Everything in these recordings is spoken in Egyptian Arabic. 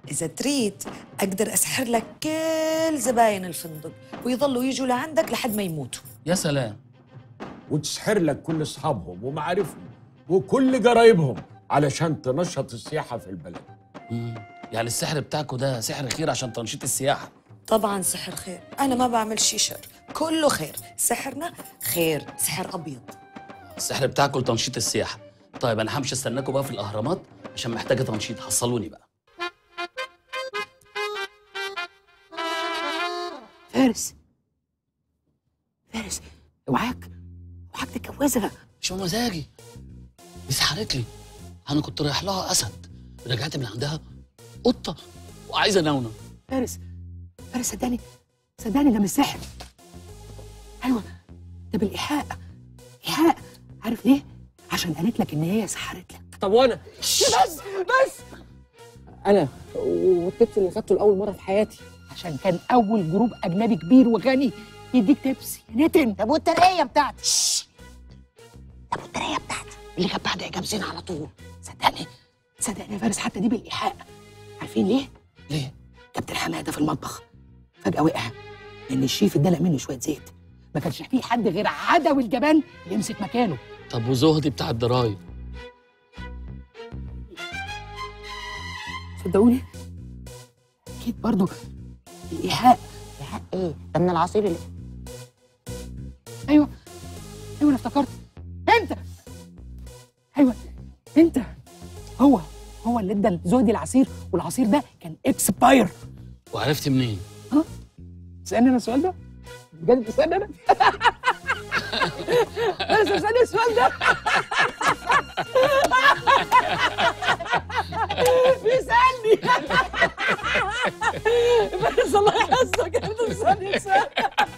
إذا تريد أقدر أسحر لك كل زباين الفندق ويضلوا يجوا لعندك لحد ما يموتوا يا سلام وتسحر لك كل اصحابهم ومعارفهم وكل جرايبهم علشان تنشط السياحه في البلد مم. يعني السحر بتاعكوا ده سحر خير عشان تنشيط السياحه طبعا سحر خير أنا ما بعمل شي شر كله خير سحرنا خير سحر أبيض السحر بتاعكوا لتنشيط السياحه طيب انا همشي استناكوا بقى في الاهرامات عشان محتاجه تنشيط حصلوني بقى فارس فارس اوعاك اوعاك تتجوزها مش بمزاجي دي سحرت لي انا كنت رايح لها اسد رجعت من عندها قطه وعايزه نونه فارس فارس صدقني صدقني ده مش سحر ايوه ده بالايحاء ايحاء عارف ليه؟ عشان قالت لك ان هي سحرت لك طب وانا بس بس انا والتبس اللي خدته لاول مره في حياتي عشان كان اول جروب اجنبي كبير وغني يديك تبس يا نتن طب والترقيه بتاعتي طب والترقيه بتاعتي اللي كانت بعد ايجاب زين على طول صدقني صدقني يا فارس حتى دي بالايحاء عارفين ليه؟ ليه؟ كابتن حماده في المطبخ فجاه وقع لان الشيف ادالق منه شويه زيت ما كانش فيه حد غير عدوي الجبان يمسك مكانه طب وزهدي بتاع الدرايه صدقوني اكيد برضه الايحاء يا ايه ده من العصير اللي ايوه ايوه انا افتكرت انت ايوه انت هو هو اللي ادى زودي العصير والعصير ده كان اكسباير وعرفت منين؟ تسالني انا السؤال ده؟ بجد تسالني انا؟ انا تسالني السؤال ده؟ بيسالني بس الله يحفظك انت بتسالني السؤال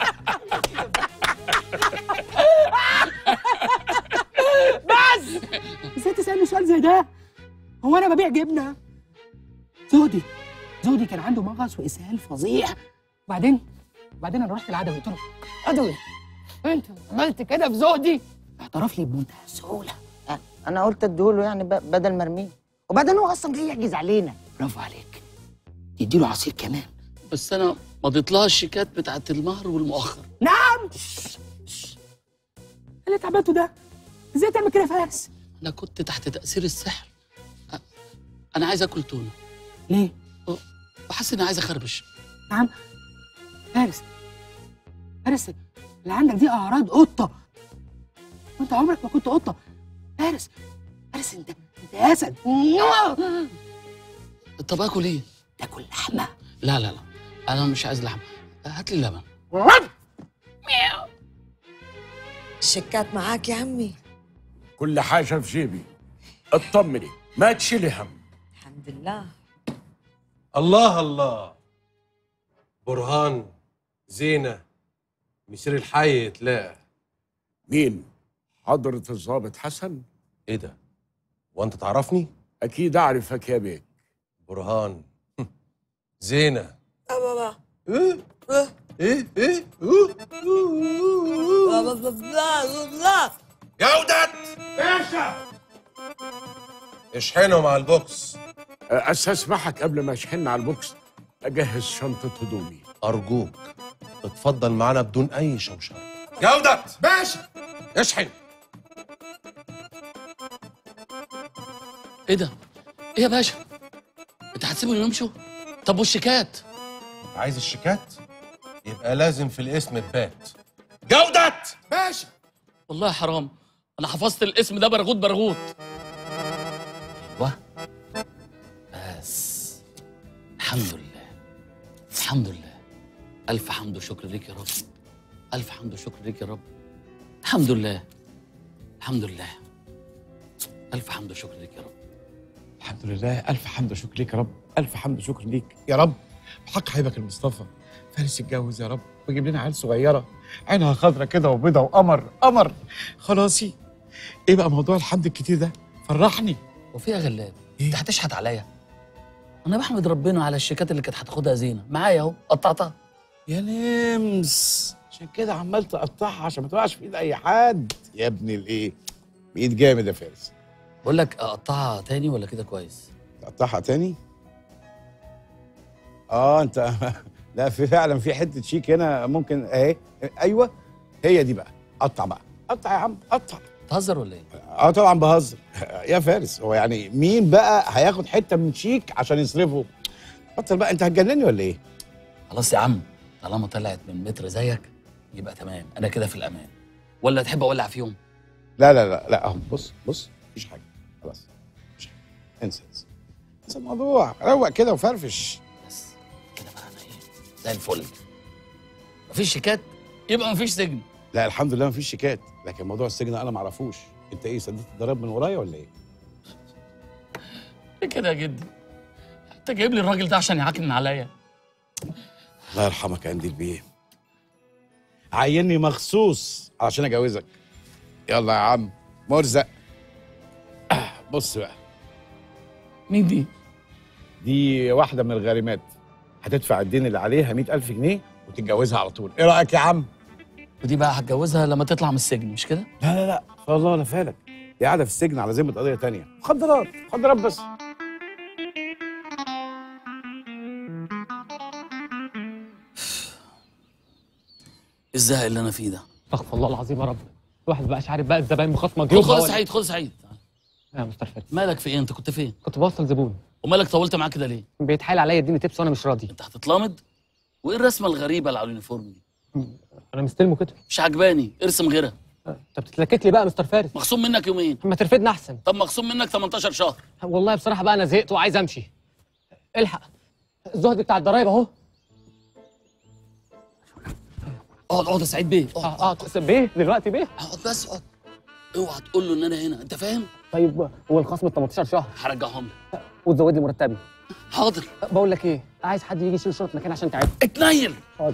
بس ازاي تسالني سؤال زي ده؟ هو انا ببيع جبنه؟ زودي زودي كان عنده مغص واسهال فظيع وبعدين وبعدين انا رحت للعدوي قلت له عدوي انت عملت كده في زودي اعترف لي بمنتهى السهوله انا قلت اديهوله يعني ب- بدل مرميه وبعدين هو اصلا جاي يحجز علينا برافو عليك تديله عصير كمان بس انا مضيت لها الشيكات بتاعت المهر والمؤخر نعم شش، شش. إيه اللي انت عملته ده ازاي تعمل كده يا فارس انا كنت تحت تاثير السحر أ- انا عايز اكل تونه ليه بحس اني عايز اخربش نعم فارس فارس اللي عندك دي اعراض قطه وانت عمرك ما كنت قطه فارس فارس انت انت اسد طب اكل ايه؟ تاكل لحمه لا لا لا انا مش عايز لحمه هات لي لبن الشكات معاك يا عمي كل حاجه في جيبي اطمني ما تشيلي هم الحمد لله الله الله برهان زينة مسير الحي يتلاقى مين حضرة الضابط حسن ايه ده؟ وانت تعرفني؟ اكيد اعرفك يا بيه برهان زينة بابا ايه ايه ايه لا جودة باشا اشحنهم على البوكس استسمحك قبل ما اشحن على البوكس اجهز شنطه هدومي ارجوك اتفضل معانا بدون اي شوشره جودة باشا اشحن ايه ده؟ ايه يا باشا؟ انت هتسيبهم يمشوا؟ طب والشيكات؟ عايز الشيكات؟ يبقى لازم في الاسم تبات جودة باشا والله حرام انا حفظت الاسم ده برغوت برغوت ايوه بس الحمد لله الحمد لله الف حمد وشكر ليك يا رب الف حمد وشكر ليك يا رب الحمد لله الحمد لله الف حمد وشكر ليك يا رب الحمد لله الف حمد وشكر ليك يا رب الف حمد وشكر ليك يا رب بحق حبيبك المصطفى فارس يتجوز يا رب ويجيب لنا عيال صغيره عينها خضرة كده وبيضة وقمر قمر خلاصي ايه بقى موضوع الحمد الكتير ده فرحني وفي يا غلاب انت هتشحت عليا انا بحمد ربنا على الشيكات اللي كانت هتاخدها زينه معايا اهو قطعتها يا نمس عشان كده عمال تقطعها عشان ما تقعش في ايد اي حد يا ابني الايه بايد جامد يا فارس بقول لك اقطعها تاني ولا كده كويس تقطعها تاني اه انت لا في فعلا في حته شيك هنا ممكن اهي ايوه هي دي بقى قطع بقى قطع يا عم قطع تهزر ولا ايه؟ اه طبعا بهزر يا فارس هو يعني مين بقى هياخد حته من شيك عشان يصرفه بطل بقى انت هتجنني ولا ايه خلاص يا عم طالما طلعت من متر زيك يبقى تمام انا كده في الامان ولا تحب اولع فيهم لا لا لا لا اهو بص بص مفيش حاجه خلاص مفيش حاجه انسى انسى انسى الموضوع روق كده وفرفش بس كده بقى انا ايه زي الفل مفيش شيكات يبقى مفيش سجن لا الحمد لله مفيش شيكات لكن موضوع السجن انا معرفوش انت ايه سددت الضرايب من ورايا ولا ايه ليه كده يا جدي انت جايب لي الراجل ده عشان يعكنن عليا الله يرحمك يا قنديل بيه عيني مخصوص عشان اجوزك يلا يا عم مرزق آه، بص بقى مين دي دي واحده من الغارمات هتدفع الدين اللي عليها مئة ألف جنيه وتتجوزها على طول ايه رايك يا عم ودي بقى هتجوزها لما تطلع من السجن مش كده لا لا لا والله لا فالك دي قاعده في السجن على ذمه قضيه تانية مخدرات مخدرات بس الزهق اللي انا فيه ده استغفر الله العظيم يا رب الواحد مبقاش عارف بقى الزباين بخصمه خد جيوب خد سعيد خد سعيد يا مستر فارس مالك في ايه انت كنت فين كنت بوصل زبون ومالك طولت معاه كده ليه بيتحايل عليا يديني تبس وانا مش راضي انت هتتلامض وايه الرسمه الغريبه اللي على اليونيفورم دي انا مستلمه كده مش عجباني ارسم غيرها طب تتلكك لي بقى يا مستر فارس مخصوم منك يومين ما ترفدنا احسن طب مخصوم منك 18 شهر والله بصراحه بقى انا زهقت وعايز امشي الحق الزهد بتاع الضرايب اهو اقعد اقعد يا سعيد بيه اقعد اه اه بيه دلوقتي بيه اقعد بس اقعد اوعى تقول له ان انا هنا انت فاهم طيب هو الخصم ال 18 شهر هرجعهم لك وتزود لي مرتبي حاضر بقول لك ايه عايز حد يجي يشيل شرط مكاني عشان تعبت اتنيل حاضر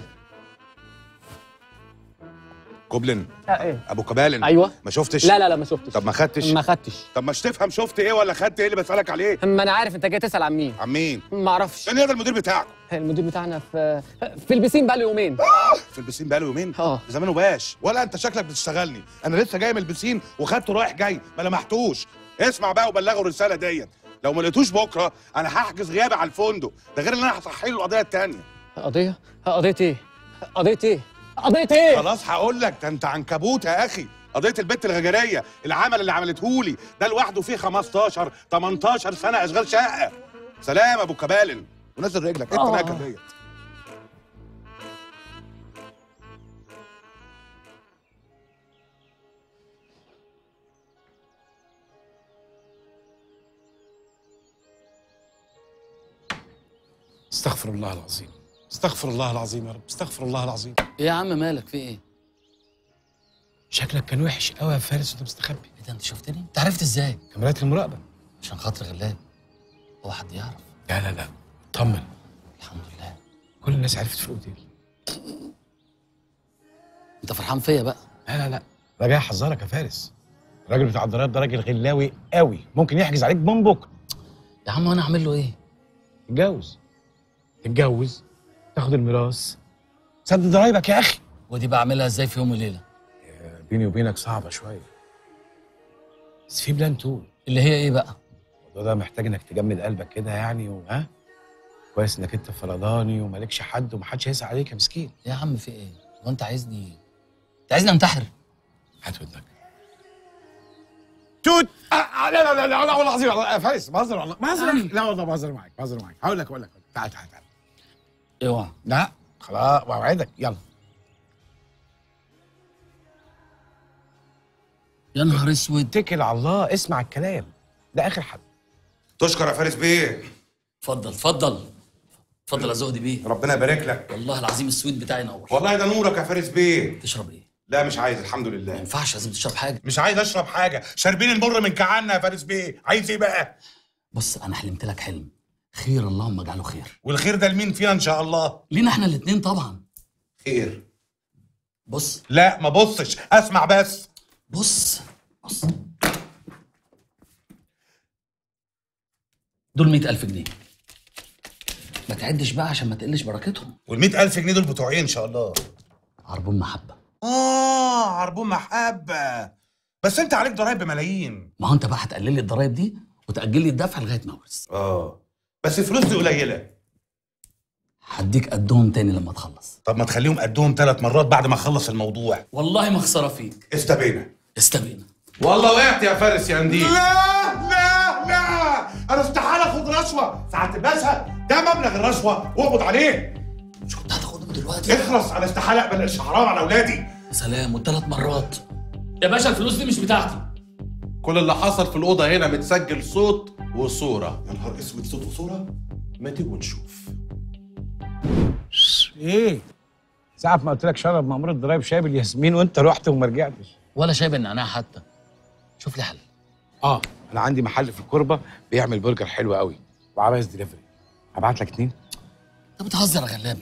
كوبلن آه ايه ابو كبالن ايوه ما شفتش لا لا لا ما شفتش طب ما خدتش ما خدتش طب مش تفهم شفت ايه ولا خدت ايه اللي بسالك عليه ما انا عارف انت جاي تسال عن مين عن مين ما اعرفش كان ده المدير بتاعكم المدير بتاعنا في في البسين بقى له يومين في البسين بقاله يومين اه زمانه باش ولا انت شكلك بتشتغلني انا لسه جاي من البسين وخدته رايح جاي ما لمحتوش اسمع بقى وبلغه الرساله ديت لو ما لقيتوش بكره انا هحجز غيابي على الفندق ده غير ان انا هصحي له القضيه التانيه قضيه قضيه ايه قضيه ايه قضيه ايه خلاص هقول لك ده انت عنكبوت يا اخي قضيه البت الغجريه العمل اللي عملته ده لوحده فيه 15 18 سنه اشغال شقه سلام ابو كبالن ونزل رجلك انت آه. ناكل ديت استغفر الله العظيم استغفر الله العظيم يا رب استغفر الله العظيم ايه يا عم مالك في ايه شكلك كان وحش قوي يا فارس وانت مستخبي ايه ده انت شفتني انت عرفت ازاي كاميرات المراقبه عشان خاطر غلاب هو حد يعرف لا لا لا طمن الحمد لله كل الناس عرفت في الاوتيل انت فرحان فيا بقى لا لا لا انا جاي احذرك يا فارس الراجل بتاع الضرايب ده راجل غلاوي قوي ممكن يحجز عليك من بكره يا عم انا اعمل له ايه اتجوز تتجوز تاخد الميراث سدد ضرايبك يا اخي ودي بعملها ازاي في يوم وليله بيني وبينك صعبه شويه بس في بلان تو اللي هي ايه بقى الموضوع ده محتاج انك تجمد قلبك كده يعني وها كويس انك انت فرداني ومالكش حد ومحدش هيسأل عليك يا مسكين يا عم في ايه هو انت عايزني انت عايزني انتحر هات ودنك توت آه آه، لا لا لا لا والله العظيم والله يا فارس بهزر والله بهزر لا والله بهزر معاك بهزر معاك هقول لك هقول لك تعال تعال تعال اوعى لا خلاص بوعدك يلا يا نهار اسود اتكل على الله اسمع الكلام ده اخر حد تشكر يا فارس بيه اتفضل اتفضل اتفضل يا زهدي بيه ربنا يبارك لك والله العظيم السويت بتاعي نور والله ده نورك يا فارس بيه تشرب ايه لا مش عايز الحمد ما لله ينفعش لازم تشرب حاجه مش عايز اشرب حاجه شاربين المر من كعنا يا فارس بيه عايز ايه بقى بص انا حلمت لك حلم خير اللهم اجعله خير والخير ده لمين فينا ان شاء الله لينا احنا الاثنين طبعا خير بص لا ما بصش اسمع بس بص بص دول مئة ألف جنيه ما تعدش بقى عشان ما تقلش بركتهم وال ألف جنيه دول بتوع ايه ان شاء الله عربون محبة اه عربون محبه بس انت عليك ضرايب بملايين ما هو انت بقى هتقلل لي الضرايب دي وتأجل لي الدفع لغاية ما اورث اه بس الفلوس دي قليله هديك قدهم تاني لما تخلص طب ما تخليهم قدهم ثلاث مرات بعد ما اخلص الموضوع والله ما خساره فيك استبينا استبينا والله وقعت يا فارس يا قنديل لا لا لا انا استحاله اخد رشوه ساعه تلبسها ده مبلغ الرشوه واقبض عليه مش كنت هتاخدهم دلوقتي اخرس انا استحاله اقبل قرش حرام على اولادي يا سلام والثلاث مرات يا باشا الفلوس دي مش بتاعتي كل اللي حصل في الأوضة هنا متسجل صوت وصورة يا نهار اسود صوت وصوره ما تيجوا نشوف ايه ساعة ما قلت لك شرب مأمور الضرايب شاي بالياسمين وانت رحت وما رجعتش ولا شايب النعناع حتى شوف لي حل اه انا عندي محل في الكوربه بيعمل برجر حلو قوي وعايز دليفري هبعت لك اتنين انت بتهزر يا غلاب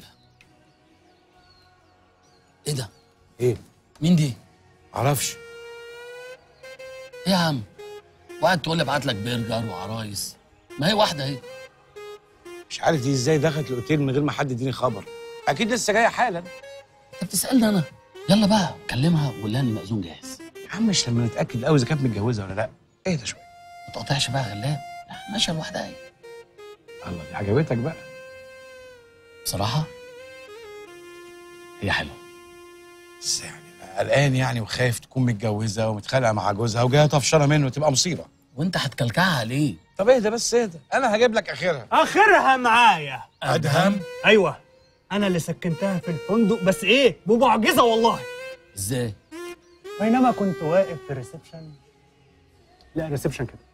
ايه ده ايه مين دي معرفش ايه يا عم وقعد تقول لي ابعت لك برجر وعرايس ما هي واحده اهي مش عارف دي ازاي دخلت الاوتيل من غير ما حد يديني خبر اكيد لسه جايه حالا انت بتسالني انا يلا بقى كلمها وقول لها ان المأذون جاهز يا عم مش لما نتاكد الاول اذا كانت متجوزه ولا لا اهدى شويه ما تقطعش بقى يا غلاب لا، ماشيه لوحدها اهي الله دي عجبتك بقى بصراحه هي حلوه بس يعني أنا قلقان يعني وخايف تكون متجوزه ومتخانقه مع جوزها وجايه طفشانه منه تبقى مصيبه وانت هتكلكعها ليه طب اهدى بس اهدى انا هجيب لك اخرها اخرها معايا ادهم ايوه انا اللي سكنتها في الفندق بس ايه بمعجزه والله ازاي بينما كنت واقف في الريسبشن لا ريسبشن كده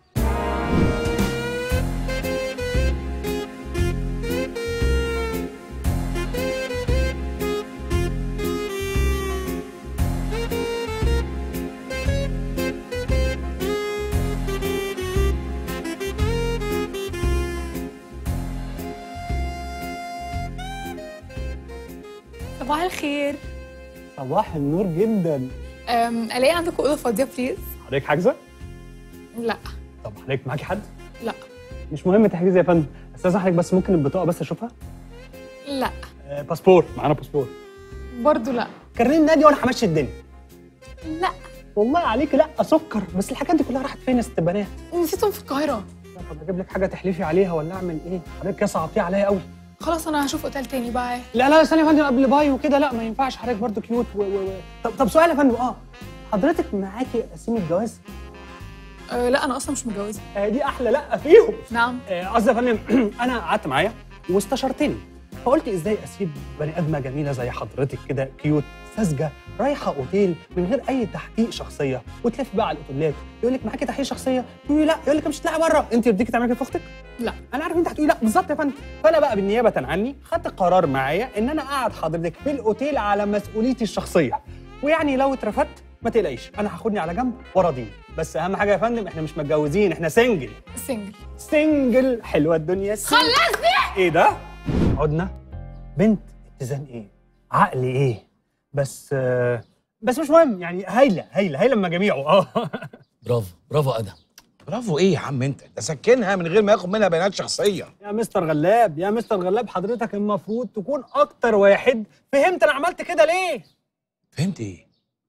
صباح الخير صباح النور جدا أم، الاقي عندكم اوضه فاضيه بليز حضرتك حاجزه لا طب حضرتك معاكي حد لا مش مهم تحجزي يا فندم استاذ حضرتك بس ممكن البطاقه بس اشوفها لا آه باسبور معانا باسبور برضو لا كارنيه النادي وانا همشي الدنيا لا والله عليك لا سكر بس الحاجات دي كلها راحت فين يا ست بنات نسيتهم في القاهره لا، طب اجيب لك حاجه تحلفي عليها ولا اعمل ايه حضرتك كده صعبتيه عليا قوي خلاص انا هشوف اوتيل تاني باي لا لا ثانيه يا فندم قبل باي وكده لا ما ينفعش حضرتك برضو كيوت و... و... و... طب طب سؤال يا فندم اه حضرتك معاكي قسيمه جواز أه لا انا اصلا مش متجوزه آه دي احلى لا فيهم نعم آه، قصدي يا فندم انا قعدت معايا واستشرتني فقلت ازاي اسيب بني ادمه جميله زي حضرتك كده كيوت ساذجه رايحه اوتيل من غير اي تحقيق شخصيه وتلف بقى على الاوتيلات يقول لك معاكي تحقيق شخصيه تقولي لا يقول لك مش هتطلعي بره انت يرضيكي تعملي كده في اختك لا انا عارف انت هتقولي لا بالظبط يا فندم فانا بقى بالنيابه عني خدت قرار معايا ان انا اقعد حضرتك في الاوتيل على مسؤوليتي الشخصيه ويعني لو اترفدت ما تقلقيش انا هاخدني على جنب وراضيني بس اهم حاجه يا فندم احنا مش متجوزين احنا سنجل سنجل سنجل حلوه الدنيا سنجل. خلصني ايه ده عدنا بنت اتزان ايه عقل ايه بس آه بس مش مهم يعني هايله هايله هايله من جميعه اه برافو برافو ادم برافو ايه يا عم انت ده سكنها من غير ما ياخد منها بيانات شخصيه يا مستر غلاب يا مستر غلاب حضرتك المفروض تكون اكتر واحد فهمت انا عملت كده ليه فهمت ايه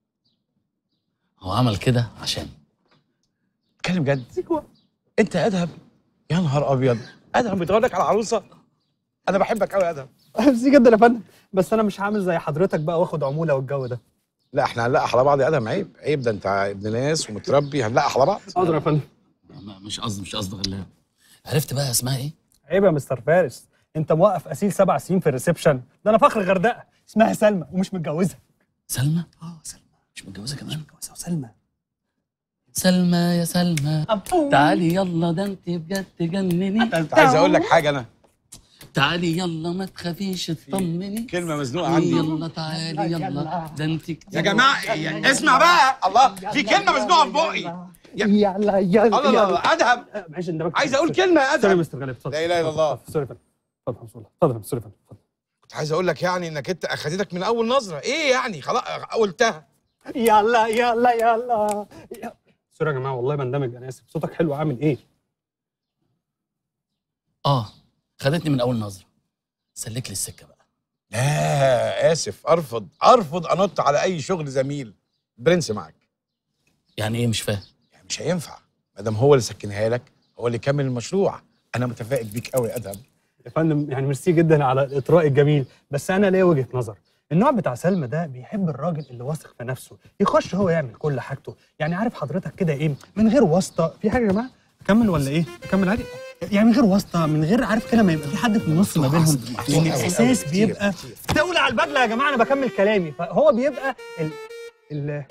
هو عمل كده عشان اتكلم جد انت يا ادهم يا نهار ابيض ادهم بيتغير لك على عروسه انا بحبك قوي يا ادهم ميرسي جدا يا فندم بس انا مش عامل زي حضرتك بقى واخد عموله والجو ده لا احنا هنلقح على بعض يا ادهم عيب عيب ده انت ابن ناس ومتربي هنلقح على بعض حاضر يا فندم ما- مش قصدي مش قصدي غلاب عرفت بقى اسمها ايه عيب يا مستر فارس انت موقف اسيل سبع سنين في الريسبشن ده انا فخر غردقه اسمها سلمى ومش متجوزه سلمى اه سلمى مش متجوزه كمان متجوزه وسلمى سلمى يا سلمى تعالي يلا ده انت بجد تجنني انت عايز اقول لك حاجه انا تعالي يلا ما تخافيش اطمني كلمه مزنوقه عندي يلا تعالي يلا ده انت يا جماعه يا- اسمع بقى الله في كلمه مزنوقه في بقي يا- يلا يلا الله الله الله ادهم معلش اندمجت عايز اقول كلمه يا سوري يا ادهم مستر غالب اتفضل لا اله الا الله سوري يا فندم اتفضل اتفضل اتفضل يا مستر فندم اتفضل كنت عايز اقول لك يعني انك انت اخدتك من اول نظره ايه يعني خلاص قلتها يلا يلا يلا يلا. سوري يا جماعه والله بندمج انا اسف صوتك حلو عامل ايه اه خدتني من اول نظره سلك لي السكه بقى لا اسف ارفض ارفض انط على اي شغل زميل برنس معاك يعني ايه مش فاهم يعني مش هينفع ما دام هو اللي سكنها لك هو اللي كمل المشروع انا متفائل بيك قوي يا ادهم يا فندم يعني ميرسي جدا على الاطراء الجميل بس انا ليا وجهه نظر النوع بتاع سلمى ده بيحب الراجل اللي واثق في نفسه يخش هو يعمل كل حاجته يعني عارف حضرتك كده ايه من غير واسطه في حاجه يا جماعه اكمل ولا ايه اكمل عادي يعني من غير واسطه من غير عارف كده ما يبقى في حد في النص ما بينهم لان الاحساس بيبقى دولة على البدله يا جماعه انا بكمل كلامي فهو بيبقى ال ال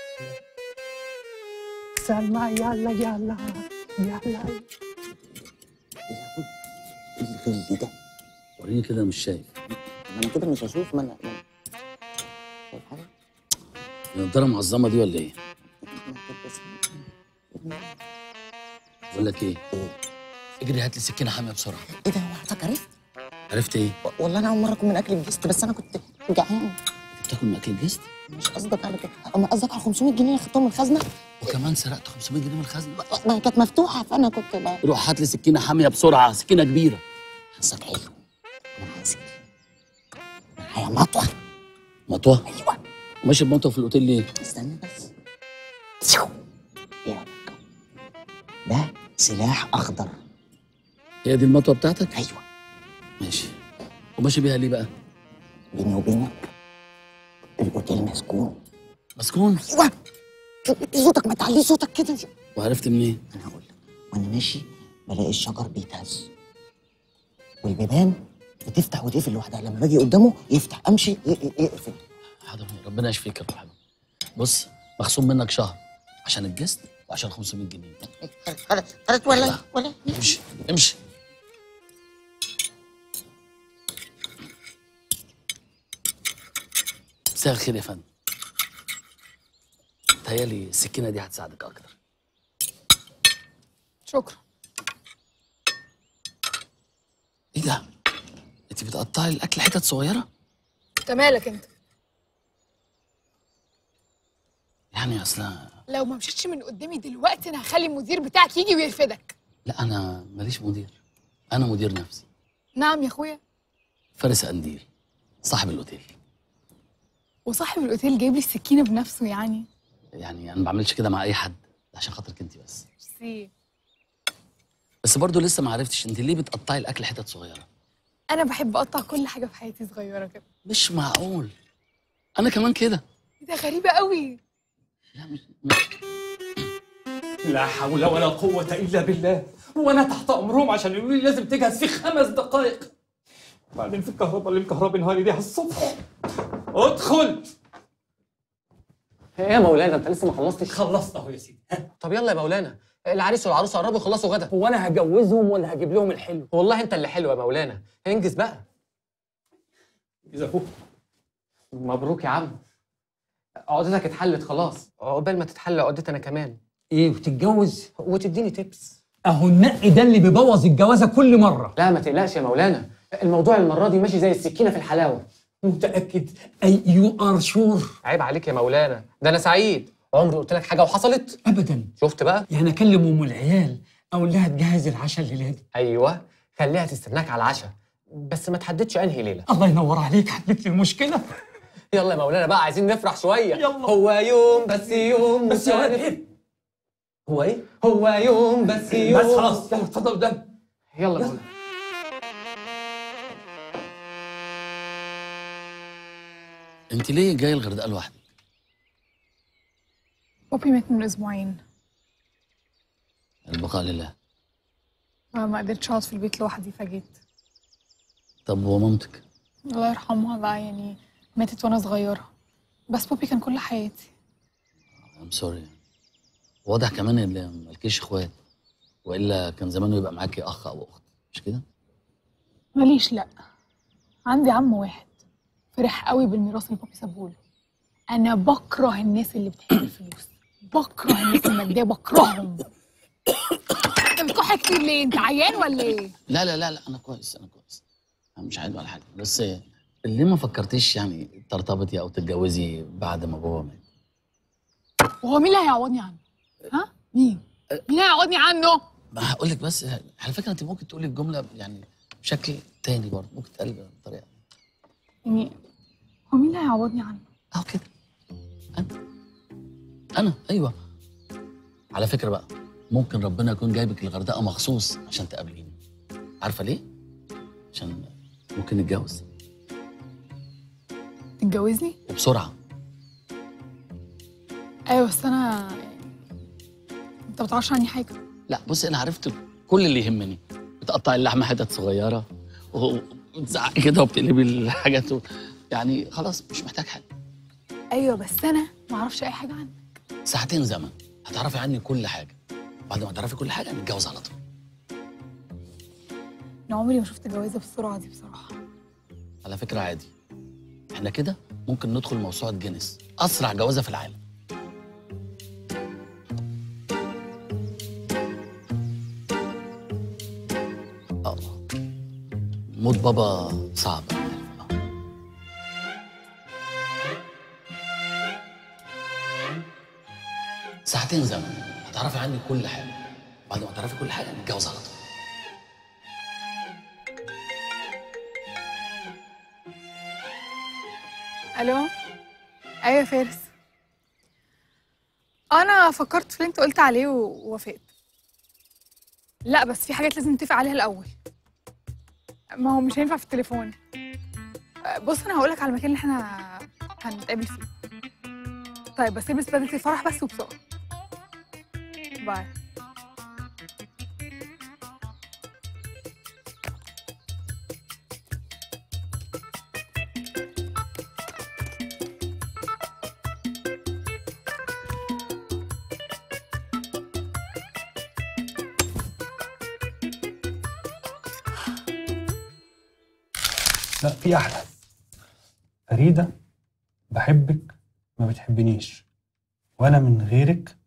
سلمى يلا يلا يلا الغل ده وريني كده مش شايف ما انا كده مش هشوف ما انا ما أنا- شايف حاجه؟ النضاره معظمه دي ولا ايه؟ بقول لك ايه؟ اجري هات لي سكينه حاميه بسرعه ايه ده هو حضرتك عرفت؟ عرفت ايه؟ والله انا اول مره اكل من اكل الجست بس انا كنت جعان بتاكل من اكل الجست؟ مش قصدك على كده اما قصدك على 500 جنيه اللي خدتهم من الخزنه وكمان سرقت 500 جنيه من الخزنه ما هي كانت مفتوحه فانا كنت بقى روح هات لي سكينه حاميه بسرعه سكينه كبيره حسك حلو انا عايز معايا مطوه مطوه ايوه وماشي بمطوه في الاوتيل ليه؟ استنى بس ايه رأيك؟ ده سلاح اخضر هي دي المطوه بتاعتك؟ ايوه ماشي وماشي بيها ليه بقى؟ بيني وبينك الاوتيل مسكون مسكون؟ ايوه توطي صوتك ما تعليش صوتك كده وعرفت منين؟ انا هقول لك وانا ماشي بلاقي الشجر بيتهز والبيبان بتفتح وتقفل لوحدها لما باجي قدامه يفتح امشي ي- ي- يقفل حاضر ربنا يشفيك يا روح بص مخصوم منك شهر عشان الجست وعشان 500 جنيه خلاص خلاص ولا ولا امشي امشي مساء الخير يا فندم تهيألي السكينة دي هتساعدك أكتر شكرا إيه ده؟ أنت بتقطعي الأكل حتت صغيرة؟ انت مالك انت يعني أصلا لو ما مشيتش من قدامي دلوقتي انا هخلي المدير بتاعك يجي ويرفدك لا أنا ماليش مدير أنا مدير نفسي نعم يا اخويا فارس قنديل صاحب الأوتيل وصاحب الاوتيل جايب لي السكينه بنفسه يعني يعني أنا ما بعملش كده مع أي حد ده عشان خاطرك أنت بس ميرسي بس برضه لسه ما عرفتش أنت ليه بتقطعي الأكل حتت صغيرة؟ انا بحب اقطع كل حاجه في حياتي صغيره كده مش معقول أنا كمان كده ده غريبه قوي لا حول ولا قوة إلا بالله وأنا تحت أمرهم عشان يقولوا لي لازم تجهز في خمس دقائق بعدين في الكهرباء اللي مكهربينها لي على الصبح ادخل ايه يا مولانا انت لسه ما خلصتش خلصت اهو يا سيدي طب يلا يا مولانا العريس والعروسه قربوا يخلصوا غدا هو أنا هجوزهم ولا هجيب لهم الحلو والله انت اللي حلو يا مولانا انجز بقى إذا هو مبروك يا عم عقدتك اتحلت خلاص عقبال ما تتحل عقدتي انا كمان إيه وتتجوز وتديني تبس أهو النقي ده اللي بيبوظ الجوازة كل مرة لا ما تقلقش يا مولانا الموضوع المره دي ماشي زي السكينه في الحلاوه متأكد أي يو ار شور عيب عليك يا مولانا ده انا سعيد عمري قلت لك حاجه وحصلت أبدا شفت بقى يعني أكلم أم العيال أقول لها تجهز العشاء الليلة دي ايوه خليها تستناك على العشاء بس ما تحددش انهي ليله الله ينور عليك حلت لي المشكلة يلا يا مولانا بقى عايزين نفرح شويه يلا هو يوم بس يوم بس يا مش ولد عارف- هو ايه هو يوم بس يوم بس خلاص يلا اتفضل قدام يلا يا مولانا أنت ليه جاي الغردقة لوحدك؟ بابي مات من اسبوعين البقاء لله فما قدرتش اقعد في البيت لوحدي فجيت طب ومامتك؟ الله يرحمها بقى يعني ماتت وانا صغيره بس بابي كان كل حياتي I'm sorry واضح كمان ان مالكيش اخوات والا كان زمانه يبقى معاكي اخ او اخت مش كده؟ ماليش لا عندي عم واحد فرح قوي بالميراث اللي بابي سابهوله انا بكره الناس اللي بتحب الفلوس بكره الناس الماديه بكرههم انت بتكح كتير ليه انت عيان ولا ايه لا لا لا لا انا كويس انا كويس انا مش عايز ولا حاجه بس ليه ما فكرتيش يعني ترتبطي او تتجوزي بعد ما بابا مات؟ وهو مين اللي هيعوضني عنه ها مين مين هيعوضني عنه ما هقول لك بس على فكره انت ممكن تقولي الجمله يعني بشكل تاني برضه ممكن تقلبها بطريقه يعني هو مين اللي هيعوضني عنه اهو كده انا ايوه على فكره بقى ممكن ربنا يكون جايبك الغردقه مخصوص عشان تقابليني عارفه ليه عشان ممكن نتجوز تتجوزني وبسرعه ايوه بس انا انت ما بتعرفش عني حاجه لا بص انا عرفت كل اللي يهمني بتقطعي اللحمه حتت صغيره و- وتزعقي كده وبتقلبي الحاجات و... يعني خلاص مش محتاج حاجه ايوه بس انا ما اعرفش اي حاجه عنك ساعتين زمن هتعرفي عني كل حاجه بعد ما تعرفي كل حاجه نتجوز على طول انا عمري ما شفت جوازه بالسرعه دي بصراحه على فكره عادي احنا كده ممكن ندخل موسوعه جينيس اسرع جوازه في العالم اه موت بابا صعب ساعتين زمن هتعرفي عني كل حاجه بعد ما تعرفي كل حاجه نتجوز على طول الو ايوه يا فارس انا فكرت في اللي انت قلت عليه و- ووافقت لا بس في حاجات لازم نتفق عليها الاول ما هو مش هينفع في التليفون بص انا هقولك على المكان اللي احنا هنتقابل فيه طيب بس البس بدله الفرح بس وبسرعه باي لا في احلى فريده بحبك ما بتحبنيش وانا من غيرك